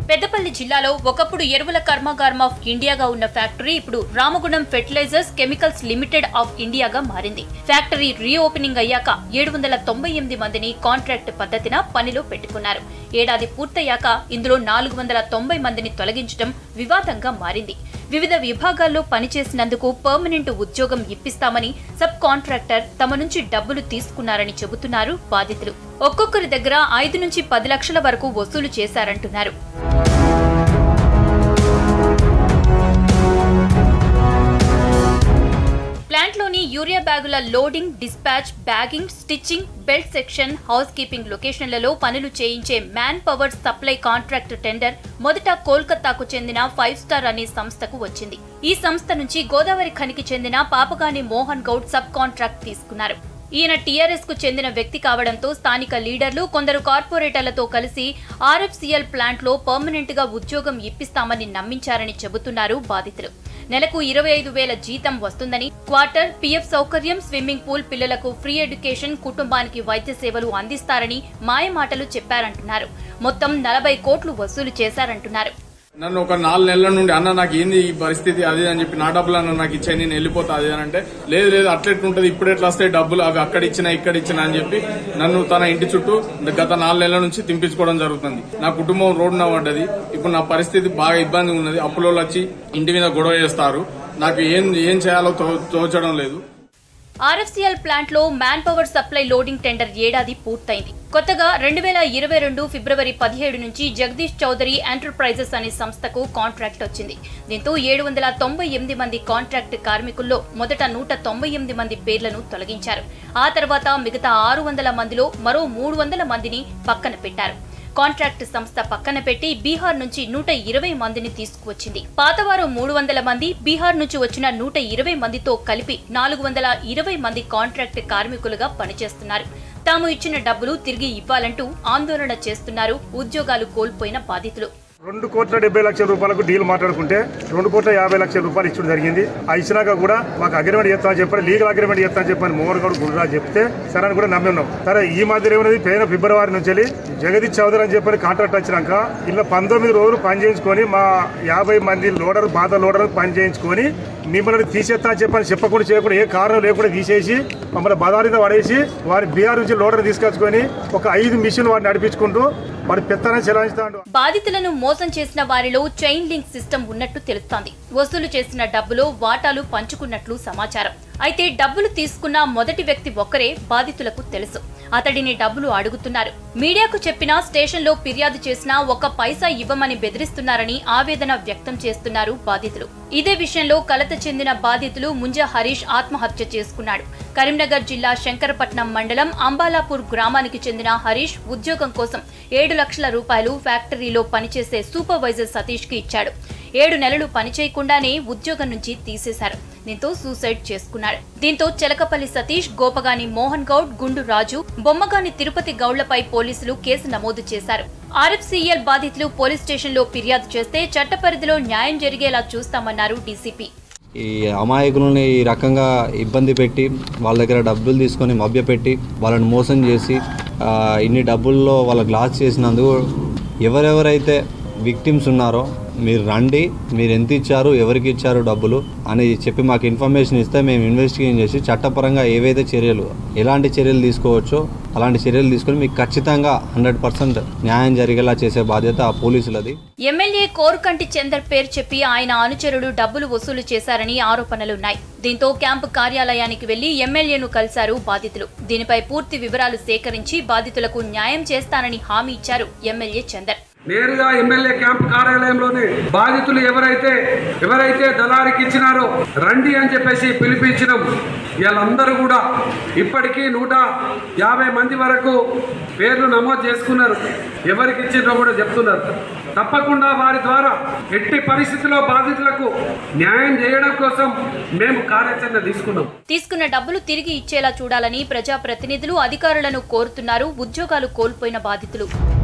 పెద్దపల్లి జిల్లాలో ఒకప్పుడు ఎరువుల కర్మాగారం ఆఫ్ ఇండియాగా ఉన్న ఫ్యాక్టరీ ఇప్పుడు Ramagundam fertilizers chemicals limited of ఇండియాగా మారింది ఫ్యాక్టరీ రీఓపెనింగ్ అయ్యాక ఏడు వందల తొంభై ఎనిమిది మందిని కాంట్రాక్ట్ పద్ధతిన పనిలో పెట్టుకున్నారు ఏడాది పూర్తయ్యాక ఇందులో నాలుగు వందల తొంభై మందిని తొలగించడం వివాదంగా మారింది వివిధ విభాగాల్లో పనిచేసినందుకు పర్మనెంట్ ఉద్యోగం ఇప్పిస్తామని సబ్ కాంట్రాక్టర్ తమ నుంచి డబ్బులు తీసుకున్నారని చెబుతున్నారు బాధితులు ఒక్కొక్కరి దగ్గర ఐదు నుంచి పది లక్షల వరకు వసూలు చేశారంటున్నారు ప్లాంట్లోని యూరియా బ్యాగుల loading dispatch bagging stitching belt section house keeping లొకేషన్లలో పనులు చేయించే man power supply contract tender మొదట కోల్కతాకు చెందిన ఫైవ్ స్టార్ అనే సంస్థకు వచ్చింది ఈ సంస్థ నుంచి గోదావరి ఖనికి చెందిన పాపగాని మోహన్ గౌడ్ సబ్ కాంట్రాక్ట్ తీసుకున్నారు ఈయన టీఆర్ఎస్ కు చెందిన వ్యక్తి కావడంతో స్థానిక లీడర్లు కొందరు కార్పొరేటర్లతో కలిసి ఆర్ఎఫ్సిఎల్ ప్లాంట్ లో పర్మనెంట్ గా ఉద్యోగం ఇప్పిస్తామని నమ్మించారని చెబుతున్నారు బాధితులు నెలకు ఇరవై ఐదు వేల జీతం వస్తుందని క్వార్టర్ పీఎఫ్ సౌకర్యం స్విమ్మింగ్ పూల్ పిల్లలకు ఫ్రీ ఎడ్యుకేషన్ కుటుంబానికి వైద్య సేవలు అందిస్తారని మాయమాటలు చెప్పారంటున్నారు మొత్తం నలభై కోట్లు వసూలు చేశారంటున్నారు నన్ను ఒక నాలుగు నెలల నుండి అన్న నాకు ఏంది ఈ పరిస్థితి అది అని చెప్పి నా డబ్బులు అన్న నాకు ఇచ్చాయి నేను వెళ్ళిపోతా అది అని అంటే లేదు లేదు అట్లెట్లుంటది ఇప్పుడు ఎట్లా వస్తాయి డబ్బులు అవి అక్కడ ఇచ్చినా ఇక్కడ ఇచ్చినా అని చెప్పి నన్ను తన ఇంటి చుట్టూ గత నాలుగు నెలల నుంచి తింపించుకోవడం జరుగుతుంది నా కుటుంబం రోడ్డున పడ్డది ఇప్పుడు నా పరిస్థితి బాగా ఇబ్బంది ఉన్నది అప్పులో వచ్చి ఇంటి మీద గొడవ చేస్తారు నాకు ఏం ఏం చేయాలో తో- తోచడం లేదు ఆర్ఎఫ్సిఎల్ ప్లాంట్ లో man power supply loading tender ఏడాది పూర్తయింది కొత్తగా రెండు వేల ఇరవై రెండు ఫిబ్రవరి పదిహేడు నుంచి జగదీష్ చౌదరి ఎంటర్ప్రైజెస్ అనే సంస్థకు కాంట్రాక్ట్ వచ్చింది దీంతో ఏడు వందల తొంభై ఎనిమిది మంది కాంట్రాక్ట్ కార్మికుల్లో మొదట నూట తొంభై ఎనిమిది మంది పేర్లను తొలగించారు ఆ తర్వాత మిగతా ఆరు వందల మందిలో మరో మూడు వందల మందిని పక్కన పెట్టారు కాంట్రాక్ట్ సంస్థ పక్కన పెట్టి బీహార్ నుంచి నూట ఇరవై మందిని తీసుకువచ్చింది పాతవారు మూడు వందల మంది బీహార్ నుంచి వచ్చిన నూట ఇరవై మందితో కలిపి నాలుగు వందల ఇరవై మంది కాంట్రాక్ట్ కార్మికులుగా పనిచేస్తున్నారు తాము ఇచ్చిన డబ్బులు తిరిగి ఇవ్వాలంటూ ఆందోళన చేస్తున్నారు ఉద్యోగాలు కోల్పోయిన బాధితులు రెండు కోట్ల డెబ్బై లక్షల రూపాయలకు డీల్ మాట్లాడుకుంటే రెండు కోట్ల యాభై లక్షల రూపాయలు ఇచ్చడం జరిగింది ఆ ఇచ్చినాక కూడా మాకు అగ్రిమెంట్ చేస్తామని చెప్పారు లీగల్ అగ్రిమెంట్ చేస్తామని చెప్పని మోహన్ గౌడ్ గురురాజ్ చెప్తే సరే అని కూడా నమ్మి ఉన్నాం సరే ఈ మధ్యలో ఏమైనది పోయిన ఫిబ్రవరి నుంచి వెళ్ళి జగదీష్ చౌదరి అని చెప్పని కాంట్రాక్ట్ వచ్చినాక ఇలా పంతొమ్మిది రోజులు పని చేయించుకొని మా యాభై మంది లోడర్ పాత లోడర్ పని చేయించుకొని మిమ్మల్ని తీసేస్తా అని చెప్పని చెప్పకుండా చేయకుండా ఏ కారణం లేకుండా తీసేసి మమ్మల్ని బదారితో పడేసి వారి బీహార్ నుంచి లోడర్ తీసుకొచ్చుకొని ఒక ఐదు మిషన్ వాడిని నడిపించుకుంటూ వాడి పెత్తనం చెలాయిస్తాడు బాధితులను మోసం చేసిన వారిలో చైన్ లింక్ సిస్టమ్ ఉన్నట్టు తెలుస్తోంది వసూలు చేసిన డబ్బులో వాటాలు పంచుకున్నట్లు సమాచారం అయితే డబ్బులు తీసుకున్న మొదటి వ్యక్తి ఒక్కరే బాధితులకు తెలుసు అతడిని డబ్బులు అడుగుతున్నారు మీడియాకు చెప్పినా స్టేషన్లో ఫిర్యాదు చేసినా ఒక్క పైసా ఇవ్వమని బెదిరిస్తున్నారని ఆవేదన వ్యక్తం చేస్తున్నారు బాధితులు ఇదే విషయంలో కలత చెందిన బాధితులు ముంజ హరీష్ ఆత్మహత్య చేసుకున్నాడు కరీంనగర్ జిల్లా శంకరపట్నం మండలం అంబాలాపూర్ గ్రామానికి చెందిన హరీష్ ఉద్యోగం కోసం ఏడు లక్షల రూపాయలు ఫ్యాక్టరీలో పనిచేసే సూపర్వైజర్ సతీష్ కి ఇచ్చాడు ఏడు నెలలు పనిచేయకుండానే ఉద్యోగం నుంచి తీసేశారు దీంతో సూసైడ్ చేసుకున్నాడు దీంతో చెలకపల్లి సతీష్ గోపగాని మోహన్ గౌడ్ గుండు రాజు బొమ్మగాని తిరుపతి గౌడ్లపై పోలీసులు కేసు నమోదు చేశారు ఆర్ఎఫ్సీఎల్ బాధితులు పోలీస్ స్టేషన్లో ఫిర్యాదు చేస్తే చట్ట పరిధిలో న్యాయం జరిగేలా చూస్తామన్నారు డీసీపీ ఈ అమాయకులని ఈ రకంగా ఇబ్బంది పెట్టి వాళ్ళ దగ్గర డబ్బులు తీసుకొని మభ్యపెట్టి వాళ్ళని మోసం చేసి ఆ, ఇన్ని డబ్బుల్లో వాళ్ళకి లాస్ చేసినందుకు ఎవరెవరైతే విక్టిమ్స్ ఉన్నారో మీరు రండి మీరు ఎంత ఇచ్చారు ఎవరికి ఇచ్చారు డబ్బులు అని చెప్పి మాకు ఇన్ఫర్మేషన్ ఇస్తే మేము ఇన్వెస్టిగేషన్ చేసి చట్టపరంగా ఏవైతే చర్యలు ఎలాంటి చర్యలు తీసుకోవచ్చో అలాంటి చర్యలు తీసుకొని మీకు ఖచ్చితంగా హండ్రెడ్ పర్సెంట్ న్యాయం జరిగేలా చేసే బాధ్యత ఆ పోలీసులది ఎమ్మెల్యే కోరుకంటి చందర్ పేరు చెప్పి ఆయన అనుచరుడు డబ్బులు వసూలు చేశారని ఆరోపణలున్నాయి దీంతో క్యాంపు కార్యాలయానికి వెళ్లి ఎమ్మెల్యేను కలిశారు బాధితులు దీనిపై పూర్తి వివరాలు సేకరించి బాధితులకు న్యాయం చేస్తానని హామీ ఇచ్చారు ఎమ్మెల్యే చందర్ నేరుగా ఎమ్మెల్యే క్యాంప్ కార్యాలయంలోనే బాధితులు ఎవరైతే ఎవరైతే దళారికి ఇచ్చినారో రండి అని చెప్పేసి పిలిపించినాం వీళ్ళందరూ కూడా ఇప్పటికీ నూట యాభై మంది వరకు పేర్లు నమోదు చేసుకున్నారు ఎవరికి ఇచ్చిండ్రో కూడా చెప్తున్నారు తప్పకుండా వారి ద్వారా ఎట్టి పరిస్థితిలో బాధితులకు న్యాయం చేయడం కోసం మేము కార్యాచరణ తీసుకున్నాం తీసుకున్న డబ్బులు తిరిగి ఇచ్చేలా చూడాలని ప్రజాప్రతినిధులు అధికారులను కోరుతున్నారు ఉద్యోగాలు కోల్పోయిన బాధితులు